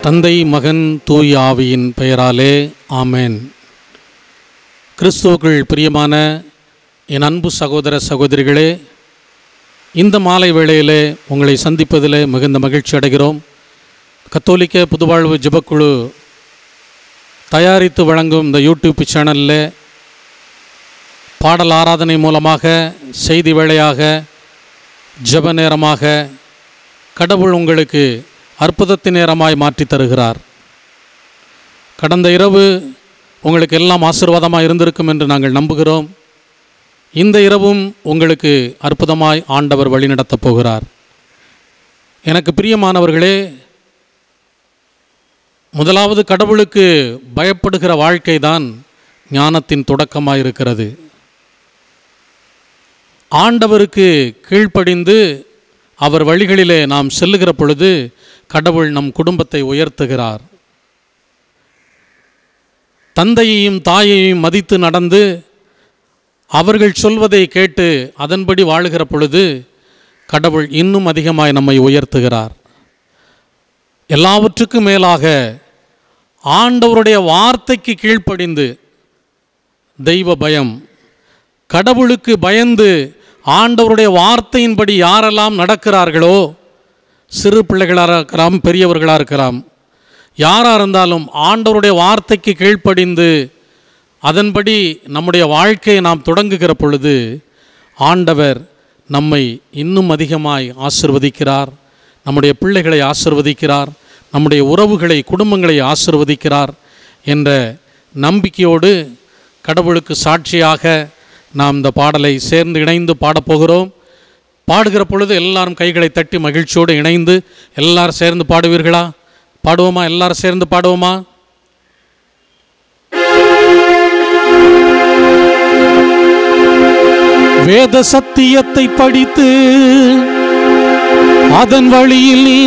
தந்தை மகன் தூய் ஆவியின் பெயராலே ஆமென் கிறிஸ்துவுக்குள் பிரியமான என் அன்பு சகோதர சகோதரிகளே இந்த மாலை வேளையிலே உங்களை சந்திப்பதிலே மிகுந்த மகிழ்ச்சி அடைகிறோம் கத்தோலிக்க புதுவாழ்வு ஜெபக்குழு தயாரித்து வழங்கும் இந்த யூடியூப் சேனலில் பாடல் ஆராதனை மூலமாக செய்தி வேளையாக ஜெப நேரமாக கடவுள் உங்களுக்கு அற்புதத்தின் நேரமாய் மாற்றித் தருகிறார் கடந்த இரவு உங்களுக்கு எல்லாம் ஆசீர்வாதமாக இருந்திருக்கும் என்று நாங்கள் நம்புகிறோம் இந்த இரவும் உங்களுக்கு அற்புதமாய் ஆண்டவர் வழிநடத்தப் போகிறார் எனக்கு பிரியமானவர்களே முதலாவது கடவுளுக்கு பயப்படுகிற வாழ்க்கை தான் ஞானத்தின் தொடக்கமாக இருக்கிறது ஆண்டவருக்கு கீழ்ப்படிந்து அவர் வழிகளிலே நாம் செல்லுகிற பொழுது கடவுள் நம் குடும்பத்தை உயர்த்துகிறார் தந்தையையும் தாயையும் மதித்து நடந்து அவர்கள் சொல்வதை கேட்டு அதன்படி வாழுகிற பொழுது கடவுள் இன்னும் அதிகமாய் நம்மை உயர்த்துகிறார் எல்லாவற்றுக்கும் மேலாக ஆண்டவருடைய வார்த்தைக்கு கீழ்ப்படிந்து தெய்வ பயம் கடவுளுக்கு பயந்து ஆண்டவருடைய வார்த்தையின்படி யாரெல்லாம் நடக்கிறார்களோ சிறு பிள்ளைகளாக இருக்கலாம் பெரியவர்களாக இருக்கலாம் யாராக இருந்தாலும் ஆண்டவருடைய வார்த்தைக்கு கீழ்ப்படிந்து அதன்படி நம்முடைய வாழ்க்கையை நாம் தொடங்குகிற பொழுது ஆண்டவர் நம்மை இன்னும் அதிகமாய் ஆசிர்வதிக்கிறார் நம்முடைய பிள்ளைகளை ஆசிர்வதிக்கிறார் நம்முடைய உறவுகளை குடும்பங்களை ஆசிர்வதிக்கிறார் என்ற நம்பிக்கையோடு கடவுளுக்கு சாட்சியாக நாம் இந்த பாடலை சேர்ந்து இணைந்து பாடப்போகிறோம் பாடுகிற பொழுது எல்லாரும் கைகளை தட்டி மகிழ்ச்சியோடு இணைந்து எல்லாரும் சேர்ந்து பாடுவீர்களா பாடுவோமா எல்லாரும் சேர்ந்து பாடுவோமா வேத சத்தியத்தை படித்து அதன் வழியில் நீ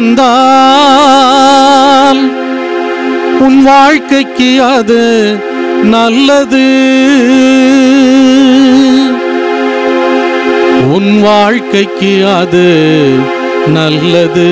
நடந்தால் உன் வாழ்க்கைக்கு அது நல்லது உன் வாழ்க்கைக்கு அது நல்லது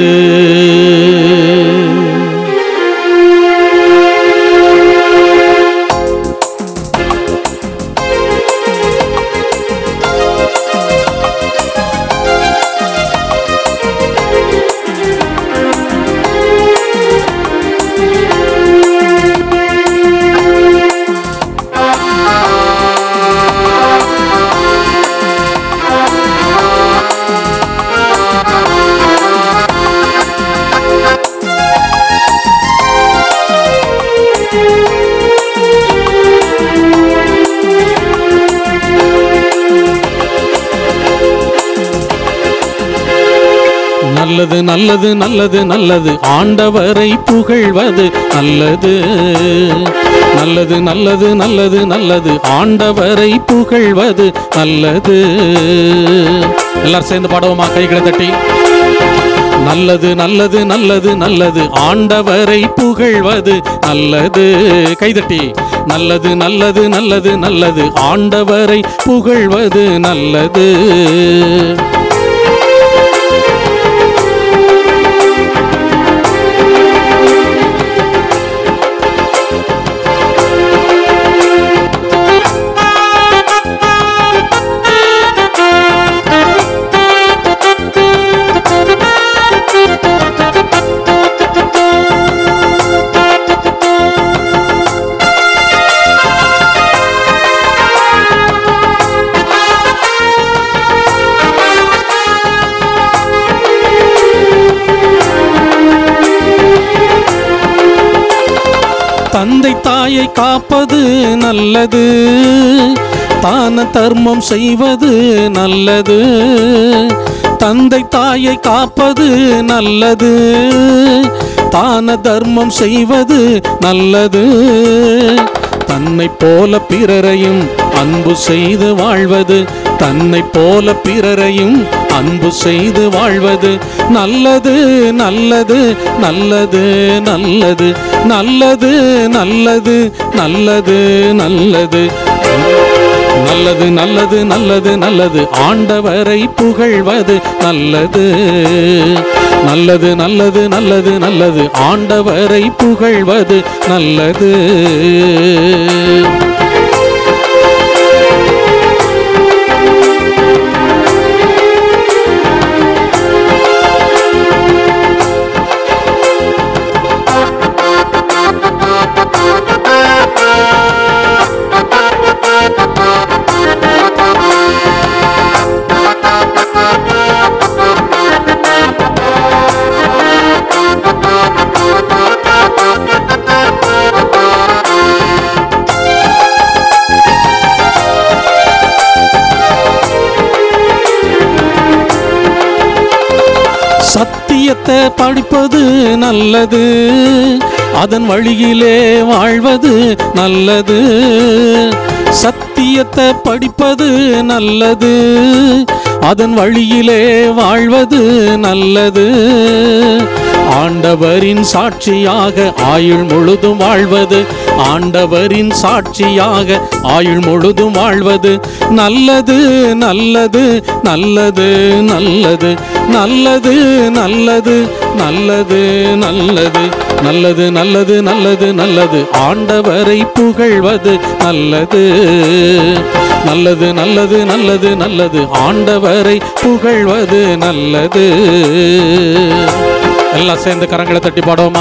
நல்லது நல்லது நல்லது நல்லது ஆண்டவரை புகழ்வது நல்லது நல்லது நல்லது நல்லது நல்லது ஆண்டவரை புகழ்வது நல்லது எல்லாரும் சேர்ந்து பாடுவோமா கைகளை தட்டி நல்லது நல்லது நல்லது நல்லது ஆண்டவரை புகழ்வது நல்லது கைதட்டி நல்லது நல்லது நல்லது நல்லது ஆண்டவரை புகழ்வது நல்லது தந்தை தாயை காப்பது நல்லது தான தர்மம் செய்வது நல்லது தந்தை தாயை காப்பது நல்லது தான தர்மம் செய்வது நல்லது தன்னை போல பிறரையும் அன்பு செய்து வாழ்வது தன்னை போல பிறரையும் அன்பு செய்து வாழ்வது நல்லது நல்லது நல்லது நல்லது நல்லது நல்லது நல்லது நல்லது நல்லது நல்லது நல்லது நல்லது ஆண்டவரை புகழ்வது நல்லது நல்லது நல்லது நல்லது நல்லது ஆண்டவரை புகழ்வது நல்லது சத்தியத்தை படிப்பது நல்லது அதன் வழியிலே வாழ்வது நல்லது சத்தியத்தை படிப்பது நல்லது அதன் வழியிலே வாழ்வது நல்லது ஆண்டவரின் சாட்சியாக ஆயுள் முழுதும் வாழ்வது ஆண்டவரின் சாட்சியாக ஆயுள் முழுதும் வாழ்வது நல்லது நல்லது நல்லது நல்லது நல்லது நல்லது நல்லது நல்லது நல்லது நல்லது நல்லது நல்லது ஆண்டவரை புகழ்வது நல்லது நல்லது நல்லது நல்லது நல்லது ஆண்டவரை புகழ்வது நல்லது எல்லாம் சேர்ந்து கரங்களை தட்டி பாடுவோமா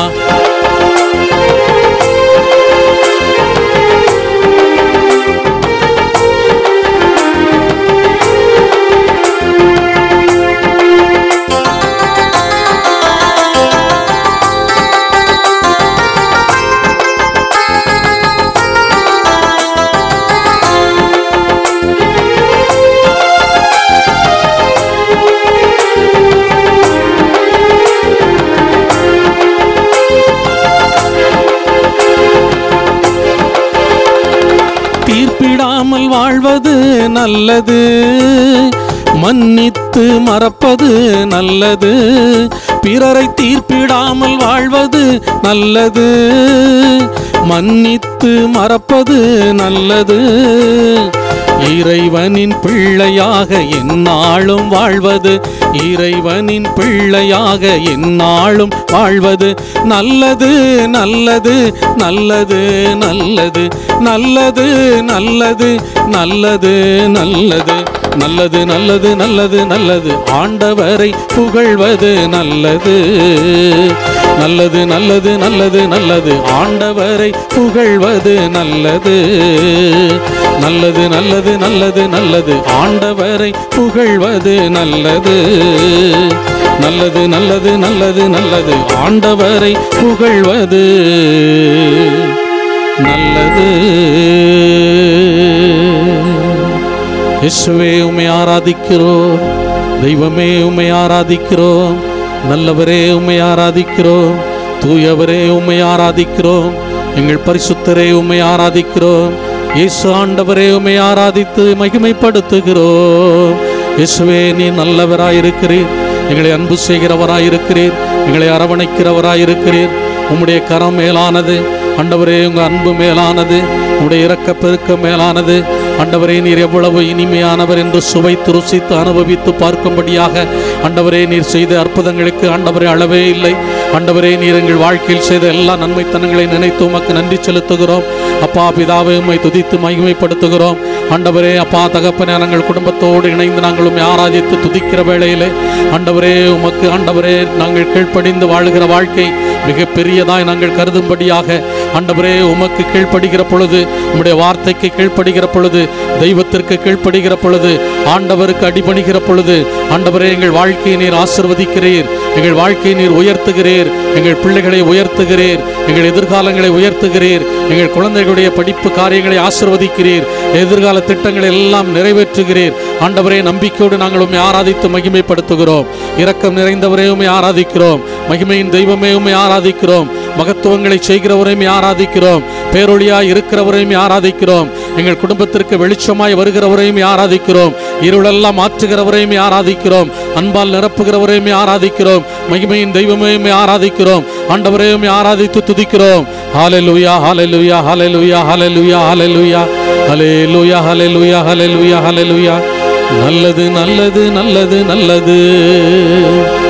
தீர்ப்பிடாமல் வாழ்வது நல்லது மன்னித்து மறப்பது நல்லது பிறரை தீர்ப்பிடாமல் வாழ்வது நல்லது மன்னித்து மறப்பது நல்லது இறைவனின் பிள்ளையாக எந்நாளும் வாழ்வது இறைவனின் பிள்ளையாக எந்நாளும் வாழ்வது நல்லது நல்லது நல்லது நல்லது நல்லது நல்லது நல்லது நல்லது நல்லது நல்லது நல்லது நல்லது ஆண்டவரை புகழ்வது நல்லது நல்லது நல்லது நல்லது நல்லது ஆண்டவரை புகழ்வது நல்லது நல்லது நல்லது நல்லது நல்லது ஆண்டவரை புகழ்வது நல்லது நல்லது நல்லது நல்லது நல்லது ஆண்டவரை புகழ்வது நல்லது இயேசுவே உம்மை ஆராதிக்கிறோம் தெய்வமே உம்மை ஆராதிக்கிறோம் நல்லவரே உம்மை ஆராதிக்கிறோம் தூயவரே உம்மை ஆராதிக்கிறோம் எங்கள் பரிசுத்தரே உம்மை ஆராதிக்கிறோம் இயேசு ஆண்டவரே உம்மை ஆராதித்து மகிமைப்படுத்துகிறோம் இயேசுவே நீ நல்லவராயிருக்கிறீர் எங்களை அன்பு செய்கிறவராயிருக்கிறீர் எங்களை அரவணைக்கிறவராயிருக்கிறீர் உம்முடைய கரம் மேலானது ஆண்டவரே உங்க அன்பு மேலானது உம்முடைய இரக்க பெருக்க மேலானது ஆண்டவரே நீர் எவ்வளவு இனிமையானவர் என்று சுவைத்து ருசித்து அனுபவித்து பார்க்கும்படியாக ஆண்டவரே நீர் செய்த அற்புதங்களுக்கு ஆண்டவரே அளவே இல்லை ஆண்டவரே நீர் எங்கள் வாழ்க்கையில் செய்த எல்லா நன்மைத்தனங்களை நினைத்து உமக்கு நன்றி செலுத்துகிறோம் அப்பா பிதாவை உம்மை துதித்து மகிமைப்படுத்துகிறோம் ஆண்டவரே அப்பா தகப்பனே நாங்கள் குடும்பத்தோடு இணைந்து நாங்கள் உம்மை ஆராதித்து துதிக்கிற வேளையிலே ஆண்டவரே உமக்கு ஆண்டவரே நாங்கள் கீழ்ப்படிந்து வாழுகிற வாழ்க்கை மிக பெரியதாய் நாங்கள் கருதும்படியாக ஆண்டவரே உமக்கு கீழ்ப்படுகிற பொழுது உம்முடைய வார்த்தைக்கு கீழ்ப்படுகிற பொழுது தெய்வத்திற்கு கீழ்ப்படுகிற பொழுது ஆண்டவருக்கு அடிபணிகிற பொழுது ஆண்டவரே எங்கள் வாழ்க்கையை நீர் ஆசிர்வதிக்கிறீர் எங்கள் வாழ்க்கையை நீர் உயர்த்துகிறீர் எங்கள் பிள்ளைகளை உயர்த்துகிறீர் எங்கள் எதிர்காலங்களை உயர்த்துகிறீர் எங்கள் குழந்தைகளுடைய படிப்பு காரியங்களை ஆசிர்வதிக்கிறீர் எதிர்கால திட்டங்களை எல்லாம் நிறைவேற்றுகிறீர் ஆண்டவரே நம்பிக்கையோடு நாங்கள் உம்மை ஆராதித்து மகிமைப்படுத்துகிறோம் இரக்கம் நிறைந்தவரே உம்மை ஆராதிக்கிறோம் மகிமையின் தெய்வமே உம்மை ஆராதிக்கிறோம் மகத்துவங்களை செய்கிறவரையும் ஆராதிக்கிறோம் பேரொழியாய் இருக்கிறவரையும் ஆராதிக்கிறோம் எங்கள் குடும்பத்திற்கு வெளிச்சமாய் வருகிறவரையும் ஆராதிக்கிறோம் இருளெல்லாம் மாற்றுகிறவரையும் ஆராதிக்கிறோம் அன்பால் நிரப்புகிறவரையும் ஆராதிக்கிறோம் மகிமையின் தெய்வமையும் ஆராதிக்கிறோம் ஆண்டவரையும் ஆராதித்து துதிக்கிறோம் ஹalleluya ஹalleluya ஹalleluya ஹalleluya ஹalleluya ஹalleluya ஹalleluya ஹalleluya ஹalleluya நல்லது நல்லது நல்லது நல்லது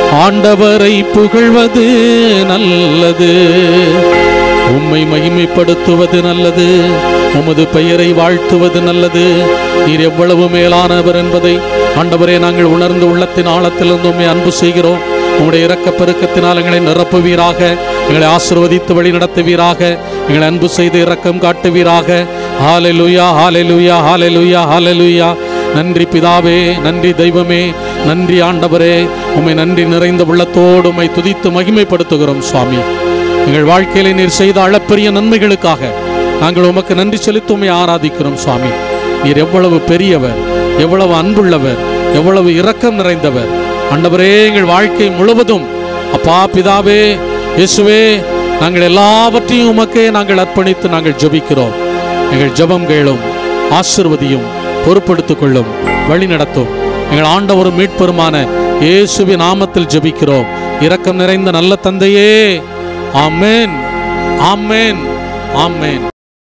ஆண்டவரை புகழ்வது நல்லது உம்மை மகிமைப்படுத்துவது நல்லது உமது பெயரை வாழ்த்துவது நல்லது நீர் எவ்வளவு மேலானவர் என்பதை ஆண்டவரே நாங்கள் உணர்ந்து உள்ளத்தின் ஆழத்திலிருந்து உம்மை அன்பு செய்கிறோம் உம்முடைய இரக்க பெருக்கத்தினால் எங்களை நிரப்புவீராக எங்களை ஆசிர்வதித்து வழி நடத்துவீராக எங்களை அன்பு செய்து இரக்கம் காட்டுவீராக ஹாலெலுயா ஹாலெலுயா ஹாலெலுயா ஹாலெலுயா நன்றி பிதாவே நன்றி தெய்வமே நன்றி ஆண்டவரே உம்மை நன்றி நிறைந்த உள்ளத்தோடு உம்மை துதித்து மகிமைப்படுத்துகிறோம் சுவாமி எங்கள் வாழ்க்கையில நீர் செய்த அளப்பரிய நன்மைகளுக்காக நாங்கள் உமக்கு நன்றி செலுத்தி உம்மை ஆராதிக்கிறோம் சுவாமி நீர் எவ்வளவு பெரியவர் எவ்வளவு அன்புள்ளவர் எவ்வளவு இரக்கம் நிறைந்தவர் ஆண்டவரே எங்கள் வாழ்க்கை முழுவதும் அப்பா பிதாவே இயேசுவே நாங்கள் எல்லாவற்றையும் உமக்கே நாங்கள் அர்ப்பணித்து நாங்கள் ஜெபிக்கிறோம் எங்கள் ஜெபம் கேளும் ஆசிர்வதியும் பொறுப்படுத்திக் கொள்ளும் வழி நடத்தும் எங்கள் ஆண்டவரும் மீட்பெருமான இயேசுவின் நாமத்தில் ஜெபிக்கிறோம் இரக்கம் நிறைந்த நல்ல தந்தையே ஆமென் ஆமென் ஆமென்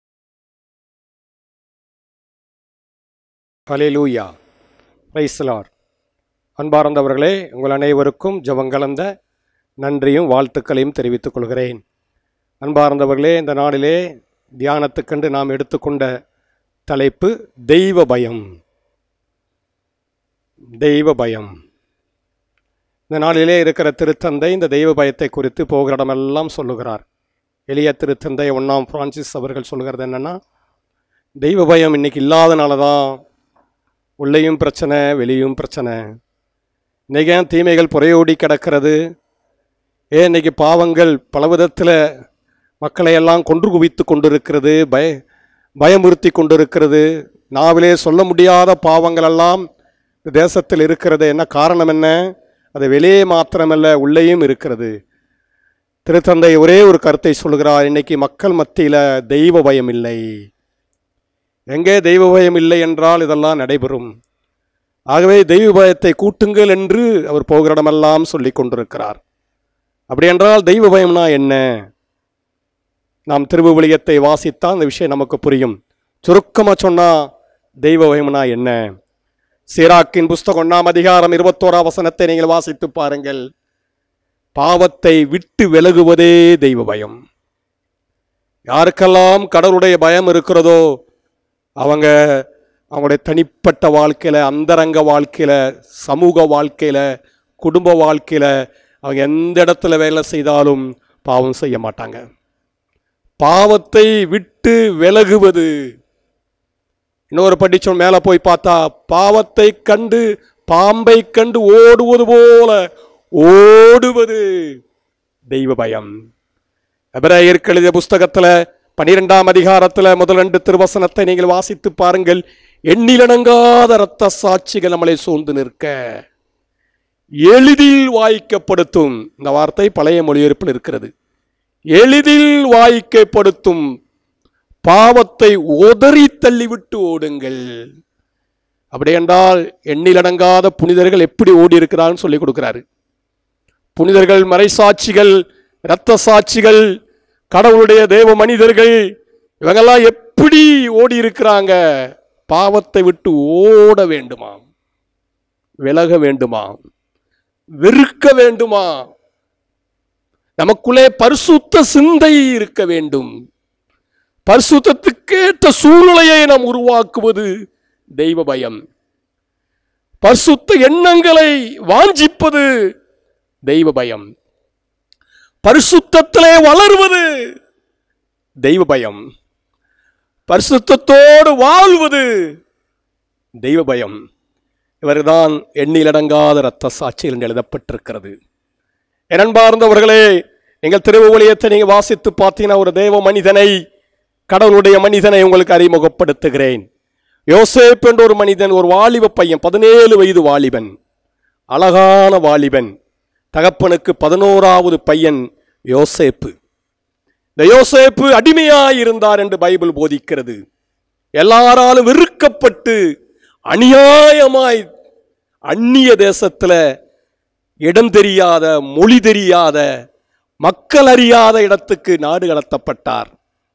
ஹalleluya பிரைஸ் லார்ட் அன்பார்ந்தவர்களே உங்கள் அனைவருக்கும் ஜெபங்கலந்த நன்றியும் வாழ்த்துக்களையும் தெரிவித்துக் கொள்கிறேன் அன்பார்ந்தவர்களே இந்த நாளிலே தியானத்துக்கென்று நாம் எடுத்துக்கொண்ட தலைப்பு தெய்வ பயம் தெய்வ பயம் இந்த நாளிலே இருக்கிற திருத்தந்தை இந்த தெய்வ பயத்தை குறித்து போகிற இடமெல்லாம் சொல்லுகிறார் எளிய திருத்தந்தை ஒன்னாம் பிரான்சிஸ் அவர்கள் சொல்லுகிறது என்னன்னா தெய்வ பயம் இன்னைக்கு இல்லாதனால தான் உள்ளேயும் பிரச்சனை வெளியும் பிரச்சனை இன்னைக்கு ஏன் தீமைகள் புறையோடி கிடக்கிறது ஏன் இன்னைக்கு பாவங்கள் பல விதத்தில் மக்களை எல்லாம் கொன்று குவித்து கொண்டிருக்கிறது பய பயமுறுத்தி கொண்டிருக்கிறது நாவிலே சொல்ல முடியாத பாவங்கள் எல்லாம் இந்த தேசத்தில் இருக்கிறது என்ன காரணம் என்ன அது வெளியே மாத்திரமல்ல உள்ளேயும் இருக்கிறது திருத்தந்தை ஒரே ஒரு கருத்தை சொல்கிறார் இன்னைக்கு மக்கள் மத்தியில் தெய்வ பயம் இல்லை எங்கே தெய்வ பயம் இல்லை என்றால் இதெல்லாம் நடைபெறும் ஆகவே தெய்வ பயத்தை கூட்டுங்கள் என்று அவர் போகிற இடமெல்லாம் சொல்லிக் கொண்டிருக்கிறார் அப்படி என்றால் தெய்வ பயம்னா என்ன நாம் திருவுவிலியத்தை வாசித்தால் அந்த விஷயம் நமக்கு புரியும் சுருக்கமாக சொன்னா தெய்வ பயம்னா என்ன சீராக்கின் புஸ்தகம் ஒன்றாம் அதிகாரம் இருபத்தோராம் வசனத்தை நீங்கள் வாசித்து பாருங்கள் பாவத்தை விட்டு விலகுவதே தெய்வ பயம் யாருக்கெல்லாம் கடவுளுடைய பயம் இருக்கிறதோ அவங்க அவங்களுடைய தனிப்பட்ட வாழ்க்கையில் அந்தரங்க வாழ்க்கையில் சமூக வாழ்க்கையில் குடும்ப வாழ்க்கையில் அவங்க எந்த இடத்துல வேலை செய்தாலும் பாவம் செய்ய மாட்டாங்க பாவத்தை விட்டு விலகுவது இன்னொரு படிச்சோம் மேலே போய் பார்த்தா பாவத்தை கண்டு பாம்பை கண்டு ஓடுவது போல ஓடுவது தெய்வ பயம் எபிரேயருக்கு எழுதிய புஸ்தகத்துல பனிரெண்டாம் அதிகாரத்துல முதல் ரெண்டு திருவசனத்தை நீங்கள் வாசித்து பாருங்கள் எண்ணிலடங்காத இரத்த சாட்சிகள் நம்மளை சூழ்ந்து நிற்க எளிதில் வாய்க்கப்படுத்தும் இந்த வார்த்தை பழைய மொழிபெயர்ப்பில் இருக்கிறது எளிதில் வாய்க்கப்படுத்தும் பாவத்தை உதறி தள்ளிவிட்டு ஓடுங்கள் அப்படி என்றால் எண்ணிலடங்காத புனிதர்கள் எப்படி ஓடி இருக்கிறான்னு சொல்லி கொடுக்கிறாரு புனிதர்கள் மறைசாட்சிகள் இரத்த சாட்சிகள் கடவுளுடைய தேவ மனிதர்கள் இவங்கெல்லாம் எப்படி ஓடி இருக்கிறாங்க பாவத்தை விட்டு ஓட வேண்டுமா விலக வேண்டுமா வெறுக்க வேண்டுமா நமக்குள்ளே பரிசுத்த சிந்தை இருக்க வேண்டும் பரிசுத்தத்துக்கேற்ற சூழ்நிலையை நாம் உருவாக்குவது தெய்வ பயம் பரிசுத்த எண்ணங்களை வாஞ்சிப்பது தெய்வ பயம் பரிசுத்தத்திலே வளருவது தெய்வ பயம் பரிசுத்தத்தோடு வாழ்வது தெய்வ பயம் இவர்தான் எண்ணிலடங்காத இரத்த சாட்சியில் என்று எழுதப்பட்டிருக்கிறது எனன்பார்ந்தவர்களே நீங்கள் திருவுவலியத்தை நீங்க வாசித்து பார்த்தீங்கன்னா ஒரு தேவ மனிதனை கடவுளுடைய மனிதனை உங்களுக்கு அறிமுகப்படுத்துகிறேன் யோசேப் என்ற ஒரு மனிதன் ஒரு வாலிப பையன் பதினேழு வயது வாலிபன் அழகான வாலிபன் தகப்பனுக்கு பதினோராவது பையன் யோசேப்பு இந்த யோசேப்பு அடிமையாய் இருந்தார் என்று பைபிள் போதிக்கிறது எல்லாராலும் வெறுக்கப்பட்டு அநியாயமாய் அந்நிய தேசத்துல இடம் தெரியாத மொழி தெரியாத மக்கள் அறியாத இடத்துக்கு நாடு கடத்தப்பட்டார்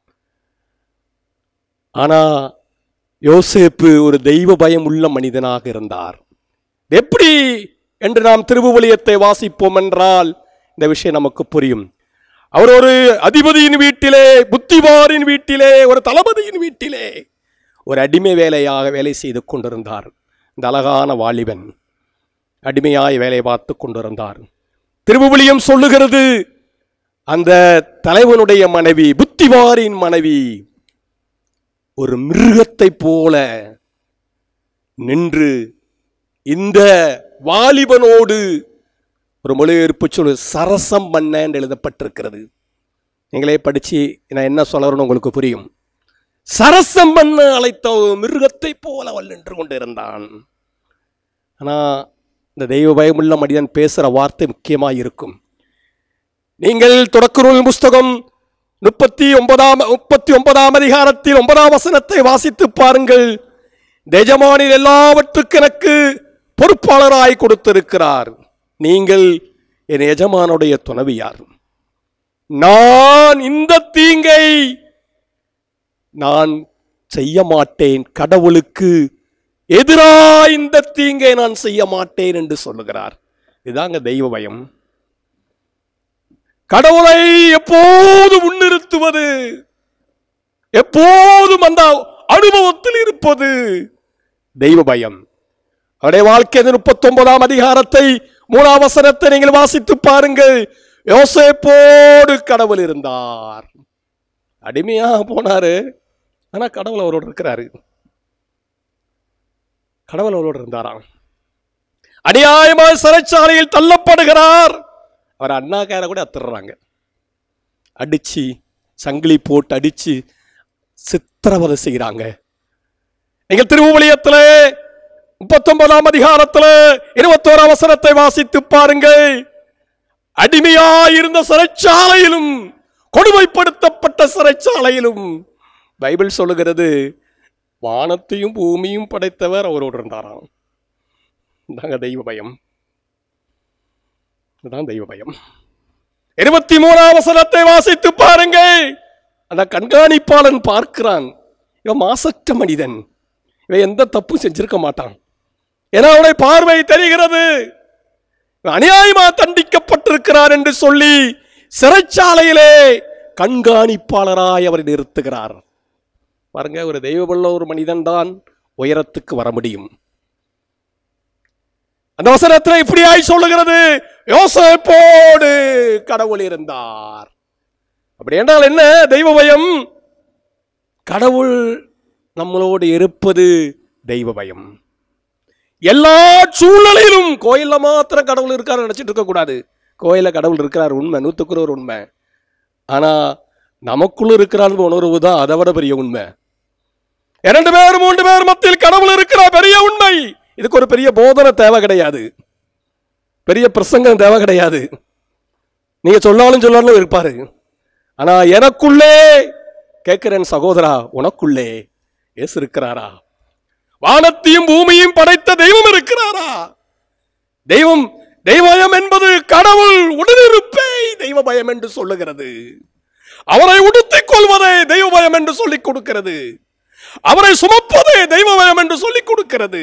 ஆனா யோசேப்பு ஒரு தெய்வ பயம் உள்ள மனிதனாக இருந்தார் எப்படி என்று நாம் திருவுவலியத்தை வாசிப்போம் என்றால் இந்த விஷயம் நமக்கு புரியும் அவர் ஒரு அதிபதியின் வீட்டிலே புத்திவாரின் வீட்டிலே ஒரு தளபதியின் வீட்டிலே ஒரு அடிமை வேலையாக வேலை செய்து கொண்டிருந்தார் இந்த அழகான வாலிபன் அடிமையாய் வேலை பார்த்து கொண்டிருந்தார் திருவுவிலியம் சொல்லுகிறது அந்த தலைவனுடைய மனைவி புத்திவாரின் மனைவி ஒரு மிருகத்தைப் போல நின்று இந்த வாலிபனோடு ஒரு மொழிபெயர்ப்பு சொல்லு சரசம் பண்ண என்று எழுதப்பட்டிருக்கிறது நீங்களே படிச்சு நான் என்ன சொல்றேன்னு உங்களுக்கு புரியும் சரசம் பண்ண அழைத்த ஒரு மிருகத்தை போல அவள் நின்று கொண்டிருந்தான் ஆனா இந்த தெய்வ பயமுள்ள மனிதன் பேசுற வார்த்தை முக்கியமாக இருக்கும் நீங்கள் தொடக்க நூல் புஸ்தகம் முப்பத்தி ஒன்பதாம் முப்பத்தி ஒன்பதாம் அதிகாரத்தில் ஒன்பதாம் வசனத்தை வாசித்து பாருங்கள் எஜமானில் எல்லாவற்றுக்கு எனக்கு பொறுப்பாளராய் கொடுத்திருக்கிறார் நீங்கள் என் எஜமானுடைய துணவியார் நான் இந்த தீங்கை நான் செய்ய மாட்டேன் கடவுளுக்கு எதிராய் இந்த தீங்கை நான் செய்ய மாட்டேன் என்று சொல்லுகிறார் இதாங்க தெய்வ பயம் கடவுளை எப்போது முன்னிறுத்துவது எப்போதும் அந்த அனுபவத்தில் இருப்பது தெய்வ பயம் அவருடைய வாழ்க்கை முப்பத்தி ஒன்பதாம் அதிகாரத்தை மூணாம் வசனத்தை நீங்கள் வாசித்து பாருங்கள் யோசேப்போடு கடவுள் இருந்தார் அடிமையாக போனாரு ஆனா கடவுள் அவரோடு இருக்கிறாரு கடவுள் அவரோடு இருந்தாராம் அநியாயமாக சிறைச்சாலையில் தள்ளப்படுகிறார் அவர் அண்ணாக்கார கூட அத்துறாங்க அடிச்சு சங்கிலி போட்டு அடிச்சு சித்திரவதை செய்கிறாங்க நீங்கள் திருவுவலியத்தில் முப்பத்தொன்பதாம் அதிகாரத்தில் இருபத்தோராம் அவசரத்தை வாசித்து பாருங்கள் அடிமையாயிருந்த சிறைச்சாலையிலும் கொடுமைப்படுத்தப்பட்ட சிறைச்சாலையிலும் பைபிள் சொல்லுகிறது வானத்தையும் பூமியும் படைத்தவர் அவரோடு இருந்தாராம் இதாங்க தெய்வ பயம் இதுதான் தெய்வ பயம் இருபத்தி மூணாம் வசனத்தை வாசித்து பாருங்கள் அந்த கண்காணிப்பாளன் பார்க்கிறான் இவன் மாசற்ற மனிதன் இவன் எந்த தப்பும் செஞ்சிருக்க மாட்டான் ஏன்னா அவனுடைய பார்வை தெரிகிறது இவன் அநியாயமா தண்டிக்கப்பட்டிருக்கிறார் என்று சொல்லி சிறைச்சாலையிலே கண்காணிப்பாளராய் அவரை நிறுத்துகிறார் பாருங்க ஒரு தெய்வமுள்ள ஒரு மனிதன் தான் உயரத்துக்கு வர முடியும் அந்த வசனத்தில் இப்படியாய் சொல்லுகிறது யோசேப்போடு கடவுள் இருந்தார் அப்படி என்றால் என்ன தெய்வ பயம் கடவுள் நம்மளோடு இருப்பது தெய்வ பயம் எல்லா சூழ்நிலையிலும் கோயில்ல மாத்திரம் கடவுள் இருக்காரு நினைச்சிட்டு இருக்க கூடாது கோயில்ல கடவுள் இருக்கிறார் உண்மை நூத்துக்குற ஒரு உண்மை ஆனா நமக்குள்ள இருக்கிறார் உணர்வு தான் அதை விட பெரிய உண்மை இரண்டு பேர் மூன்று பேர் மத்தியில் கடவுள் இருக்கிறார் பெரிய உண்மை இதுக்கு ஒரு பெரிய போதனை தேவை கிடையாது பெரிய பிரசங்கம் தேவை கிடையாது நீங்க சொன்னாலும் சொல்லாலும் இருப்பாரு ஆனா எனக்குள்ளே கேட்கிறேன் சகோதரா உனக்குள்ளே இயேசு இருக்கிறாரா வானத்தையும் பூமியும் படைத்த தெய்வம் இருக்கிறாரா தெய்வம் தெய்வயம் என்பது கடவுள் உடனிருப்பை தெய்வ பயம் என்று சொல்லுகிறது அவரை உடுத்திக் கொள்வதே தெய்வ பயம் என்று சொல்லிக் கொடுக்கிறது அவரை சுமப்பதே தெய்வ பயம் என்று சொல்லிக் கொடுக்கிறது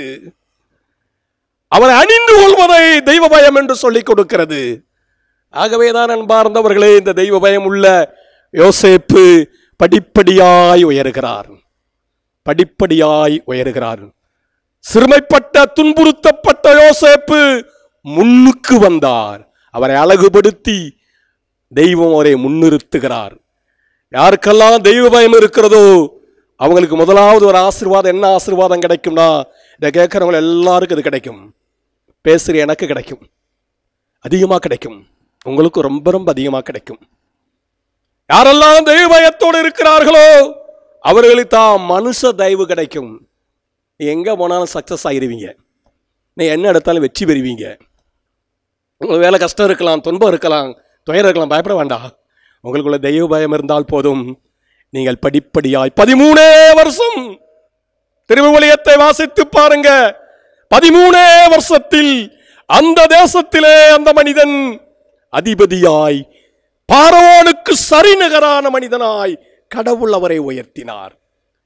அவரை அணிந்து கொள்வதை தெய்வ பயம் என்று சொல்லிக் கொடுக்கிறது ஆகவேதான் அன்பார்ந்தவர்களே இந்த தெய்வ பயம் உள்ள யோசேப்பு படிப்படியாய் உயருகிறார் படிப்படியாய் உயருகிறார் சிறுமைப்பட்ட துன்புறுத்தப்பட்ட யோசேப்பு முன்னுக்கு வந்தார் அவரை அழகுபடுத்தி தெய்வம் அவரை முன்னிறுத்துகிறார் யாருக்கெல்லாம் தெய்வ பயம் இருக்கிறதோ அவங்களுக்கு முதலாவது ஒரு ஆசீர்வாதம் என்ன ஆசீர்வாதம் கிடைக்கும்னா இதை கேட்குறவங்க எல்லாருக்கும் இது கிடைக்கும் பேசுகிற எனக்கு கிடைக்கும் அதிகமாக கிடைக்கும் உங்களுக்கு ரொம்ப ரொம்ப அதிகமாக கிடைக்கும் யாரெல்லாம் தெய்வ பயத்தோடு இருக்கிறார்களோ அவர்களுக்கு தான் மனுஷ தயவு கிடைக்கும் நீ எங்கே போனாலும் சக்ஸஸ் ஆகிருவீங்க நீ என்ன எடுத்தாலும் வெற்றி பெறுவீங்க உங்களுக்கு வேலை கஷ்டம் இருக்கலாம் துன்பம் இருக்கலாம் துயரம் இருக்கலாம் பயப்பட வேண்டாம் உங்களுக்குள்ள தெய்வ பயம் இருந்தால் போதும் நீங்கள் படிப்படியாய் பதிமூணே வருஷம் திருவிழியத்தை வாசித்து பாருங்க பதிமூணே வருஷத்தில் அந்த தேசத்திலே அந்த மனிதன் அதிபதியாய் பார்வோனுக்கு சரிநிகரான மனிதனாய் கடவுள் அவரை உயர்த்தினார்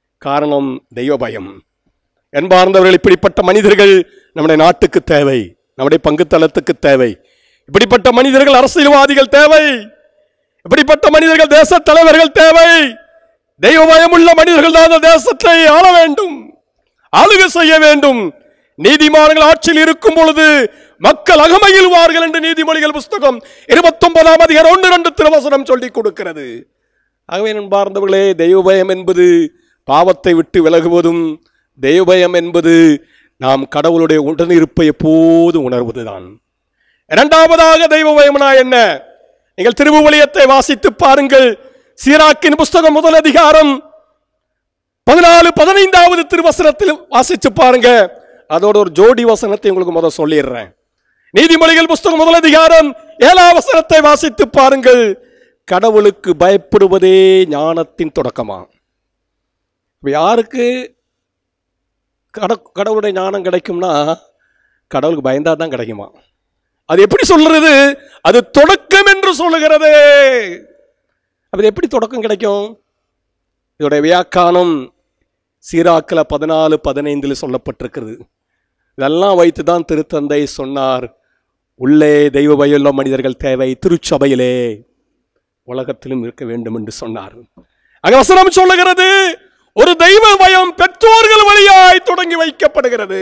காரணம் தெய்வ பயம் என்பார்ந்தவர்கள் இப்படிப்பட்ட மனிதர்கள் நம்முடைய நாட்டுக்கு தேவை நம்முடைய பங்குத்தளத்துக்கு தேவை இப்படிப்பட்ட மனிதர்கள் அரசியல்வாதிகள் தேவை இப்படிப்பட்ட மனிதர்கள் தேச தலைவர்கள் தேவை தெய்வ பயமுள்ள மனிதர்கள் தான் அந்த தேசத்தை ஆள வேண்டும் ஆளுகை செய்ய வேண்டும் நீதிமான்கள் ஆட்சியில் இருக்கும் பொழுது மக்கள் அகமையில்வார்கள் என்று நீதிமொழிகள் புஸ்தகம் இருபத்தொன்பதாம் அதிகாரம் ஒன்று ரெண்டு திருவசனம் சொல்லிக் கொடுக்கிறது ஆகவே நண்பார்ந்தவர்களே தெய்வ பயம் என்பது பாவத்தை விட்டு விலகுவதும் தெய்வ பயம் என்பது நாம் கடவுளுடைய உடனிருப்பை எப்போதும் உணர்வதுதான் இரண்டாவதாக தெய்வ பயம்னா என்ன நீங்கள் திருவுவலியத்தை வாசித்து பாருங்கள் சீராக்கின் புஸ்தகம் முதல் அதிகாரம் பதினாலு பதினைந்தாவது திருவசனத்தில் வாசிச்சு பாருங்க அதோட ஒரு ஜோடி வசனத்தை உங்களுக்கு முதல் சொல்லிடுறேன் நீதிமொழிகள் புஸ்தகம் முதல் அதிகாரம் ஏழாம் வசனத்தை வாசித்து பாருங்கள் கடவுளுக்கு பயப்படுவதே ஞானத்தின் தொடக்கமா இப்ப யாருக்கு கட கடவுளுடைய ஞானம் கிடைக்கும்னா கடவுளுக்கு பயந்தா தான் கிடைக்குமா அது எப்படி சொல்றது அது தொடக்கம் என்று சொல்லுகிறது அது எப்படி தொடக்கம் கிடைக்கும் இதோடைய வியாக்கானம் சீராக்கில் பதினாலு பதினைந்தில் சொல்லப்பட்டிருக்கிறது இதெல்லாம் வைத்து தான் திருத்தந்தை சொன்னார் உள்ளே தெய்வ பயமுள்ள மனிதர்கள் தேவை திருச்சபையிலே உலகத்திலும் இருக்க வேண்டும் என்று சொன்னார் அங்க வசனம் சொல்லுகிறது ஒரு தெய்வ பயம் பெற்றோர்கள் வழியாய் தொடங்கி வைக்கப்படுகிறது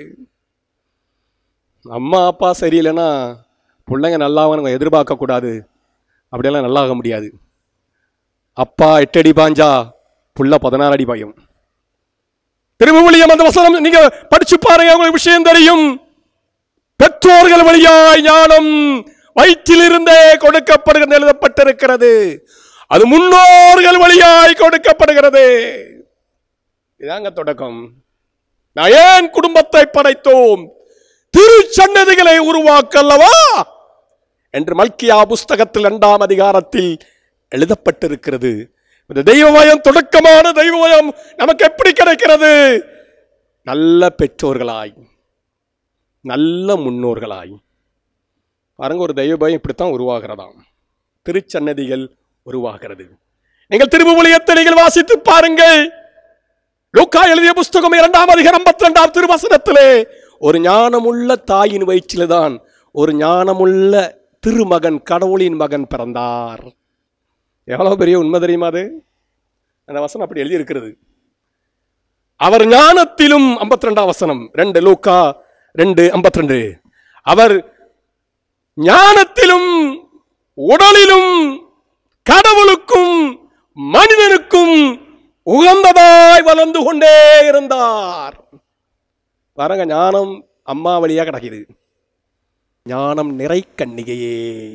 அம்மா அப்பா சரியில்லைன்னா பிள்ளைங்க நல்லாவும் நம்ம எதிர்பார்க்க கூடாது அப்படியெல்லாம் நல்லாக முடியாது அப்பா எட்டு அடி பாஞ்சா புள்ள பதினாறு அடி பாயும் திருமொழியம் அந்த வசனம் நீங்க படிச்சு பாருங்க உங்களுக்கு விஷயம் தெரியும் பெற்றோர்கள் வழியாய் ஞானம் வயிற்றிலிருந்தே கொடுக்கப்படுகிறது எழுதப்பட்டிருக்கிறது அது முன்னோர்கள் வழியாய் கொடுக்கப்படுகிறது இதாங்க தொடக்கம் நான் ஏன் குடும்பத்தை படைத்தோம் திருச்சன்னதிகளை உருவாக்கல்லவா என்று மல்கியா புஸ்தகத்தில் இரண்டாம் அதிகாரத்தில் எழுதப்பட்டிருக்கிறது இந்த தெய்வமயம் தொடக்கமான தெய்வமயம் நமக்கு எப்படி கிடைக்கிறது நல்ல பெற்றோர்களாய் நல்ல முன்னோர்களாய் பாருங்க ஒரு தெய்வ பயம் இப்படித்தான் உருவாகிறதாம் திருச்சன்னதிகள் உருவாகிறது நீங்கள் திருவுலியத்தை நீங்கள் வாசித்து பாருங்கள் லூக்கா எழுதிய புஸ்தகம் இரண்டாம் அதிகாரம் ஐம்பத்தி ரெண்டாம் திருவசனத்திலே ஒரு ஞானமுள்ள தாயின் வயிற்றில்தான் ஒரு ஞானமுள்ள திருமகன் கடவுளின் மகன் பிறந்தார் எவ்வளவு பெரிய உண்மை தெரியுமா அது அந்த வசனம் அப்படி எழுதி இருக்கிறது அவர் ஞானத்திலும் 52 ரெண்டாம் வசனம் ரெண்டு லூக்கா ரெண்டு 52 ரெண்டு அவர் ஞானத்திலும் உடலிலும் கடவுளுக்கும் மனிதனுக்கும் உகந்ததாய் வளர்ந்து கொண்டே இருந்தார் பாருங்க ஞானம் அம்மா வழியா கிடைக்குது ஞானம் நிறை கண்ணிகையே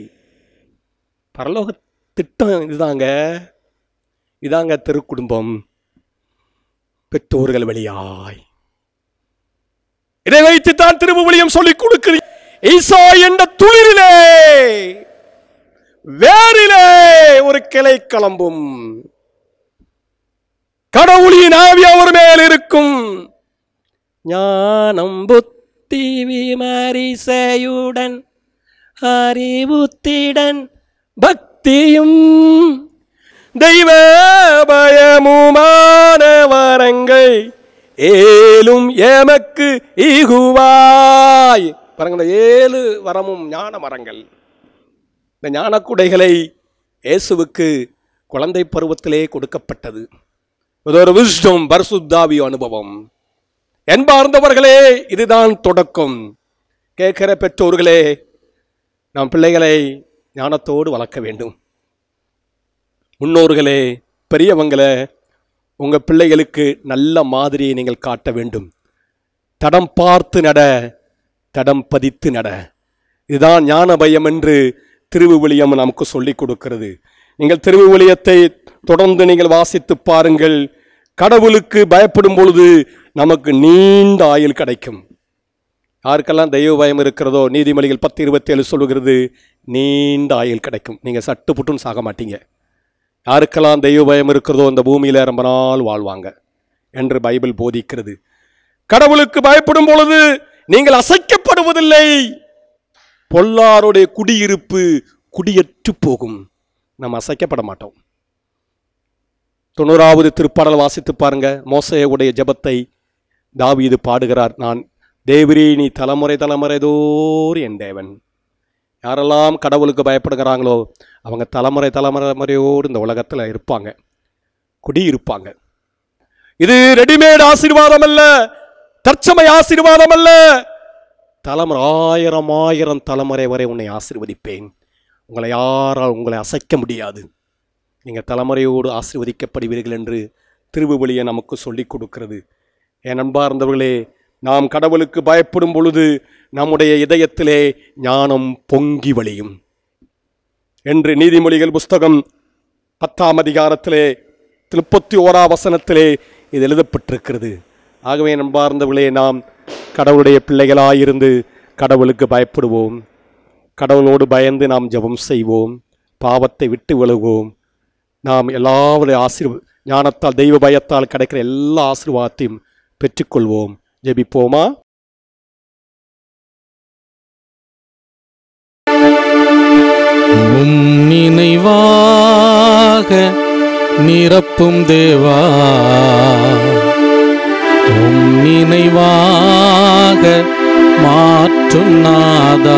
பரலோக திட்டம் இதுதாங்க இதாங்க திருக்குடும்பம் பெற்றோர்கள் வழியாய் இதை வைத்துத்தான் திருவுலியம் சொல்லிக் கொடுக்குது ஈசா என்ற துளிரிலே வேரிலே ஒரு கிளை கிளம்பும் கடவுளின் ஆவி அவர் மேல் இருக்கும் ஞானம் புத்தி விமரிசையுடன் அறிவுத்திடன் பக்தியும் தெய்வ பயமுமான வரங்கள் ஏலும் எமக்கு ஈகுவாய் பாருங்க இந்த ஏழு வரமும் ஞான மரங்கள் இந்த ஞானக்குடைகளை இயேசுவுக்கு குழந்தை பருவத்திலே கொடுக்கப்பட்டது இது ஒரு விஷ்டம் பரிசுத்தாவி அனுபவம் என்பார்ந்தவர்களே இதுதான் தொடக்கம் கேட்கிற பெற்றோர்களே நாம் பிள்ளைகளை ஞானத்தோடு வளர்க்க வேண்டும் முன்னோர்களே பெரியவங்களே உங்க பிள்ளைகளுக்கு நல்ல மாதிரியை நீங்கள் காட்ட வேண்டும் தடம் பார்த்து நட தடம் பதித்து நட இதுதான் ஞான பயம் என்று திருவுவிலியம் நமக்கு சொல்லிக் கொடுக்கிறது நீங்கள் திருவுவிலியத்தை தொடர்ந்து நீங்கள் வாசித்து பாருங்கள் கடவுளுக்கு பயப்படும் பொழுது நமக்கு நீண்ட ஆயுள் கிடைக்கும் யாருக்கெல்லாம் தெய்வ பயம் இருக்கிறதோ நீதிமொழிகள் பத்து இருபத்தி ஏழு சொல்லுகிறது நீண்ட ஆயுள் கிடைக்கும் நீங்கள் சட்டு புட்டுன்னு சாக மாட்டீங்க யாருக்கெல்லாம் தெய்வ பயம் இருக்கிறதோ இந்த பூமியில ரொம்ப நாள் வாழ்வாங்க என்று பைபிள் போதிக்கிறது கடவுளுக்கு பயப்படும் பொழுது நீங்கள் அசைக்கப்படுவதில்லை பொல்லாருடைய குடியிருப்பு குடியற்று போகும் நாம் அசைக்கப்பட மாட்டோம் தொண்ணூறாவது திருப்பாடல் வாசித்து பாருங்க மோசையுடைய ஜெபத்தை தாவீது பாடுகிறார் நான் தேவரே நீ தலைமுறை தலைமுறை தோறு என் தேவன் யாரெல்லாம் கடவுளுக்கு பயப்படுகிறாங்களோ அவங்க தலைமுறை தலைமுறையோடு இந்த உலகத்தில் இருப்பாங்க குடியிருப்பாங்க இது ரெடிமேட் ஆசீர்வாதம் அல்ல தற்சமய ஆசீர்வாதம் அல்ல தலைமுறை ஆயிரம் ஆயிரம் தலைமுறை வரை உன்னை ஆசீர்வதிப்பேன் உங்களை யாரால் உங்களை அசைக்க முடியாது நீங்கள் தலைமுறையோடு ஆசீர்வதிக்கப்படுவீர்கள் என்று திருவுவழியை நமக்கு சொல்லிக் கொடுக்கிறது என் அன்பார்ந்தவர்களே நாம் கடவுளுக்கு பயப்படும் பொழுது நம்முடைய இதயத்திலே ஞானம் பொங்கி வழியும் என்று நீதிமொழிகள் புஸ்தகம் பத்தாம் அதிகாரத்திலே முப்பத்தி ஓரா வசனத்திலே இது எழுதப்பட்டிருக்கிறது ஆகவே நண்பார்ந்தவர்களே நாம் கடவுளுடைய பிள்ளைகளாயிருந்து கடவுளுக்கு பயப்படுவோம் கடவுளோடு பயந்து நாம் ஜெபம் செய்வோம் பாவத்தை விட்டு விலகுவோம் நாம் எல்லாருடைய ஆசீர்வ ஞானத்தால் தெய்வ பயத்தால் கிடைக்கிற எல்லா ஆசீர்வாதத்தையும் பெற்றுக்கொள்வோம் ஜெபிப்போமா உம் நினைவாக நிரப்பும் தேவா உம் நினைவாக மாற்றும் நாதா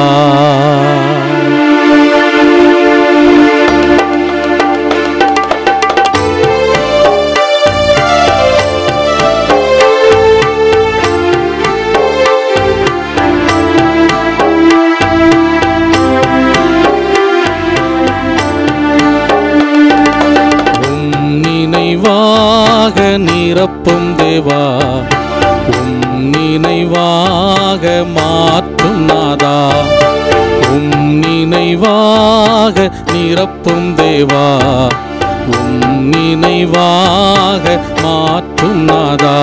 உம் நினைவாக நிரப்பும் தேவா உம் நினைவாக மாற்றும் நாதா உம் நினைவாக நிரப்பும் தேவா உம் நினைவாக மாற்றும் நாதா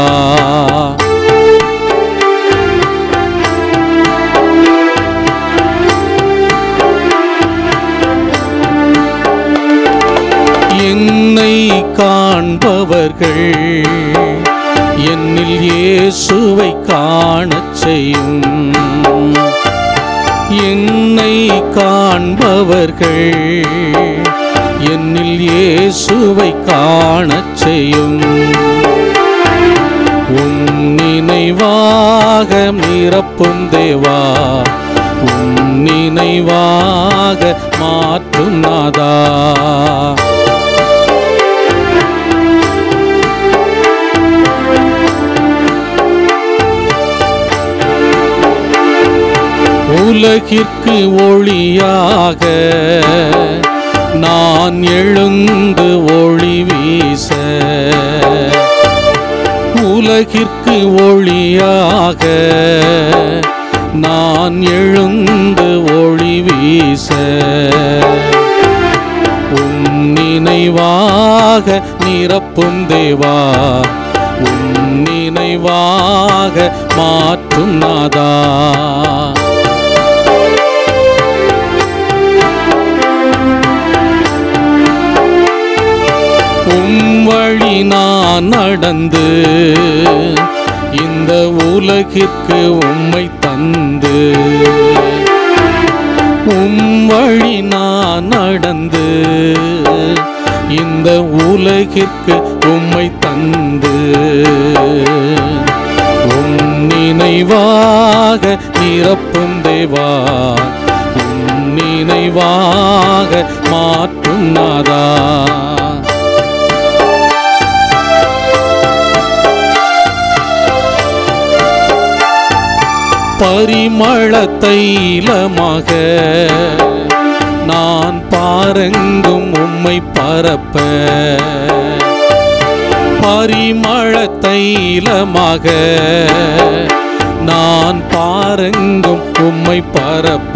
என்னை காண்பவர்கள் என்னில் இயேசுவை காணச் செய்யும் என்னை காண்பவர்கள் என்னில் இயேசுவை காணச் செய்யும் உம் நினைவாக நிரப்பும் தேவா உம் நினைவாக மாற்றும் நாதா உலகிற்கு ஒளியாக நான் எழுந்து ஒளி வீச உலகிற்கு ஒளியாக நான் எழுந்து ஒளி வீச உம் நினைவாக நிரப்பும் தேவா உம் நினைவாக மாற்றும் நாதா உம் வழி நான் நடந்து இந்த உலகிற்கு உம்மை தந்து உம் வழி நான் நடந்து இந்த உலகிற்கு உம்மை தந்து உம் நினைவாக நிரப்பும் தேவா உம் நினைவாக மாற்றும் நாதா பரிமள தைலமாக நான் பாரெங்கும் உம்மை பரப்ப பரிமள தைலமாக நான் பாரெங்கும் உம்மை பரப்ப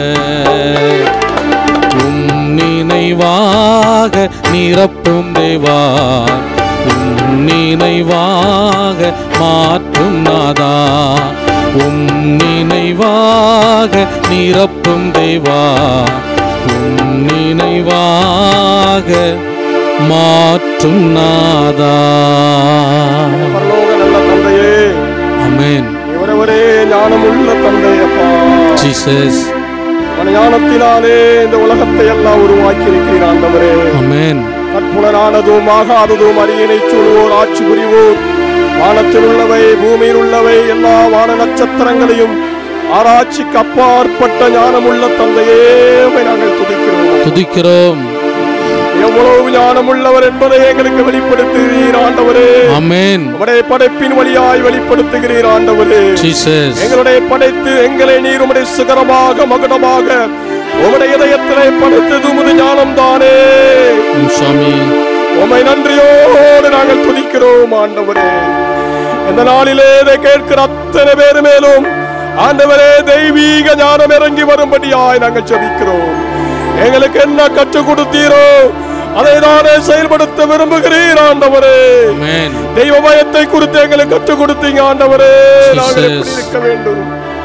உம் நினைவாக நிரப்பும் தேவா உம் நினைவாக மாற்றும் நாதா உம் நினைவாக நிரப்பும் தேவா உம் நினைவாக மாற்றும் நாதா பரலோக நல்ல தந்தையே அமேன் இவரவரே ஞானமுள்ள தந்தையப்பா ஜீசஸ் உன் ஞானத்தினாலே இந்த உலகத்தை எல்லாம் உருவாக்கி இருக்கிறீர் ஆண்டவரே அமேன் கற்புலனானதும் ஆகாததும் அரியணை சொல்வோர் ஆட்சி புரிவோர் வானத்தில் உள்ளவை பூமியில் உள்ளவை எல்லா வான நட்சத்திரங்களையும் ஆராய்ச்சிக்கு அப்பாற்பட்ட ஞானமுள்ள தந்தையே உம்மை நாங்கள் துதிக்கிறோம் துதிக்கிறோம் எவ்வளவு ஞானமுள்ளவர் என்பதை எங்களுக்கு வெளிப்படுத்துகிறீர் ஆண்டவரே ஆமென் உம்முடைய படைப்பின் வழியாய் வெளிப்படுத்துகிறீர் ஆண்டவரே ஜீசஸ் எங்களுடைய படைத்து எங்களை நீர் உம்முடைய சிகரமாக மகுடமாக உம்முடைய இதயத்திலே படைத்தது உமது ஞானம் தானே உம் சுவாமி உம்மை நன்றியோடு நாங்கள் துதிக்கிறோம் ஆண்டவரே இந்த நாளிலே இதை கேட்கிற அத்தனை பேர் மேலும் ஆண்டவரே தெய்வீக ஞானம் இறங்கி வரும்படியாய் நாங்கள் ஜெபிக்கிறோம் எங்களுக்கு என்ன கற்றுக் கொடுத்தீரோ அதை தானே செயல்படுத்த விரும்புகிறீர் ஆண்டவரே ஆமென் தெய்வ பயத்தை குறித்து எங்களுக்கு கற்றுக் கொடுத்தீங்க ஆண்டவரே நாங்கள் எப்படி Jesus. இருக்க வேண்டும்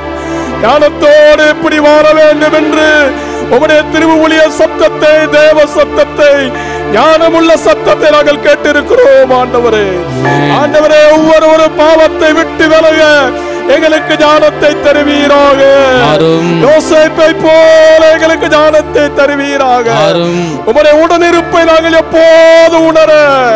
ஞானத்தோடு எப்படி வாழ வேண்டும் என்று உம்முடைய திருவுளிய சத்தத்தை தேவ சத்தத்தை ஞானமுள்ள சத்தத்தை நாங்கள் கேட்டிருக்கிறோம் ஆண்டவரே Amen. ஆண்டவரே ஒவ்வொரு ஒரு பாவத்தை விட்டு விலக எங்களுக்கு ஞானத்தை தருவீராக ஆரும் யோசேப்பை போல எங்களுக்கு ஞானத்தை தருவீராக ஆரும் உம்முடைய உடனிருப்பை நாங்கள் எப்போது உணர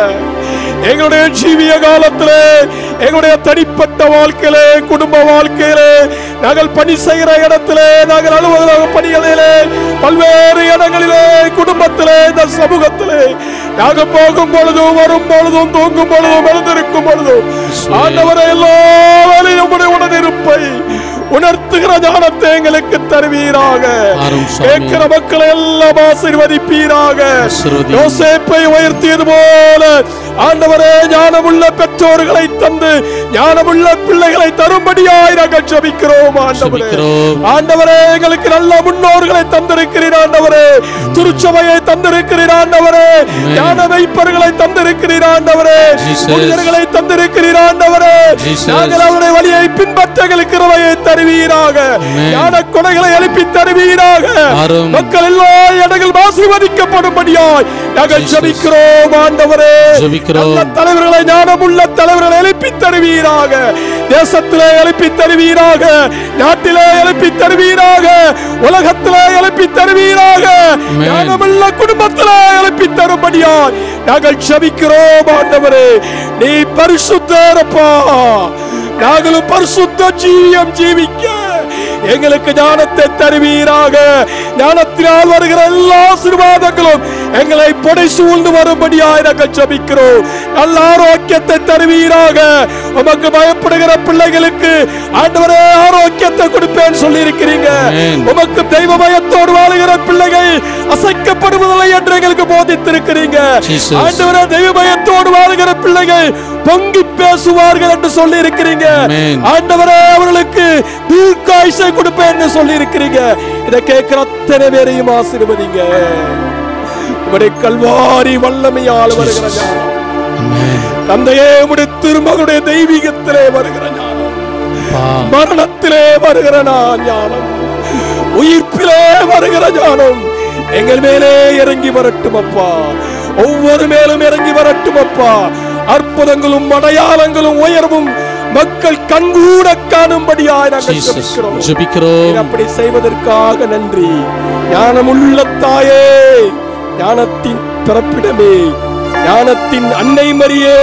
எங்களுடைய ஜீவிய காலத்திலே எங்களுடைய தனிப்பட்ட வாழ்க்கையிலே குடும்ப வாழ்க்கையிலே நாங்கள் பணி செய்கிற இடத்திலே நாங்கள் அலுவலக பணிகளிலே பல்வேறு இடங்களிலே குடும்பத்திலே இந்த சமூகத்திலே நாங்கள் போகும் பொழுதும் வரும் பொழுதும் தூங்கும் பொழுதும் எழுந்திருக்கும் பொழுதும் ஆண்டவரை எல்லா வேலையும் உம்முடைய உடனிருப்பை உணர்த்துகிற ஞானத்தை எங்களுக்கு தருவீராக ஆரும் சுவாமி கேட்கிற மக்களை எல்லாம் ஆசீர்வதிப்பீராக ஆசீர்வதி. யோசேப்பை உயர்த்தியது போல ஆண்டவரே ஞானமுள்ள பெற்றோர்களை தந்து ஞானமுள்ள பிள்ளைகளை தரும்படியாய் நாங்கள் ஜெபிக்கிறோம் ஆண்டவரே ஜெபிக்கிறோம். ஆண்டவரே எங்களுக்கு நல்ல முன்னோர்களை தந்திருக்கிறீர் ஆண்டவரே திருச்சபையை தந்திருக்கிறீர் ஆண்டவரே ஞான வைப்பர்களை தந்திருக்கிறீர் ஆண்டவரே Jesus. புனிதர்களை தந்திருக்கிறீர் ஆண்டவரே Jesus. நாங்கள் அவருடைய வழியை பின்பற்ற எங்களுக்கு கிருபையை தருவீராக Amen. ஞான கொடைகளை எழுப்பி தருவீராக ஆரும். மக்கள் எல்லா இடங்கள் ஆசீர்வதிக்கப்படும்படியாய் நாங்கள் Jesus. ஜெபிக்கிறோம் ஆண்டவரே ஜெபிக்கிறோம். நல்ல தலைவர்களை ஞானமுள்ள தலைவர்களை எழுப்பி தருவீராக தேசத்திலே எழுப்பி தருவீராக நாட்டிலே எழுப்பி தருவீராக உலகத்திலே எழுப்பி தருவீராக Amen. ஞானமுள்ள குடும்பத்திலே எழுப்பி தரும்படியாய் நாங்கள் ஜெபிக்கிறோம் ஆண்டவரே நீ பரிசுத்தரப்பா நாங்களும் பரிசுத்த ஜீவியம் ஜீவிக்க எங்களுக்கு ஞானத்தை தருவீராக ஞானத்தினால் வருகிற எல்லா ஆசீர்வாதங்களும் எங்களை பொடை சூழ்ந்து வரும்படியாய் நாங்கள் ஜெபிக்கிறோம் நல்ல ஆரோக்கியத்தை தருவீராக உமக்கு பயப்படுகிற பிள்ளைகளுக்கு ஆண்டவரே ஆரோக்கியத்தை கொடுப்பேன்னு சொல்லி இருக்கிறீங்க Amen. உமக்கு தெய்வ பயத்தோடு வாழுகிற பிள்ளைகள் அசைக்கப்படுவதில்லை என்று எங்களுக்கு போதித்திருக்கிறீங்க Jesus. ஆண்டவரே தெய்வ பயத்தோடு வாழுகிற பிள்ளைகள் பொங்கி பேசுவார்கள் என்று சொல்லி இருக்கிறீங்க Amen. ஆண்டவரே அவர்களுக்கு தீர்க்காயுசை கொடுப்பேன்னு சொல்லி இருக்கிறீங்க இதை கேட்கிற அத்தனை பேரையும் ஆசீர்வதிங்க உங்களுடைய கல்வாரி வல்லமையால் வருகிற ஞானம் ஆமென் தந்தையே உடைய திருமகளுடைய தெய்வீகத்திலே வருகிற ஞானம் அப்பா மரணத்திலே வருகிற நான் ஞானம் உயிர்ப்பிலே வருகிற ஞானம் எங்கள் மேலே இறங்கி வரட்டும் அப்பா ஒவ்வொரு மேலும் இறங்கி வரட்டும் அப்பா அற்புதங்களும் அடையாளங்களும் உயர்வும் மக்கள் கண்கூட காணும்படியாய் நாங்கள் ஜீசஸ் ஜெபிக்கிறோம் ஜெபிக்கிறோம் நீர் அப்படி செய்வதற்காக நன்றி ஞானமுள்ள தாயே ஞானத்தின் பிறப்பிடமே ஞானத்தின் அன்னை மரியே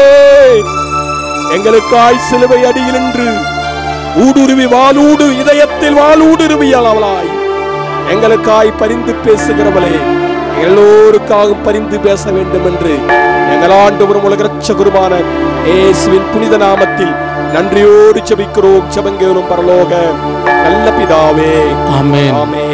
எங்களுக்காய் சிலுவை அடியில் நின்று ஊடுருவி வாலூடு இதயத்தில் வாலூடுருவியளவளாய் எங்களுக்காய் பரிந்து பேசுகிறவளே எல்லோருக்காகவும் பரிந்து பேச வேண்டும் என்று எங்கள் ஆண்டவரும் உலக ரட்சகுருமான இயேசுவின் புனித நாமத்தில் நன்றியோடு ஜெபிக்கிறோம் ஜெபங்கேறும் பரலோக நல்ல பிதாவே ஆமென் ஆமென்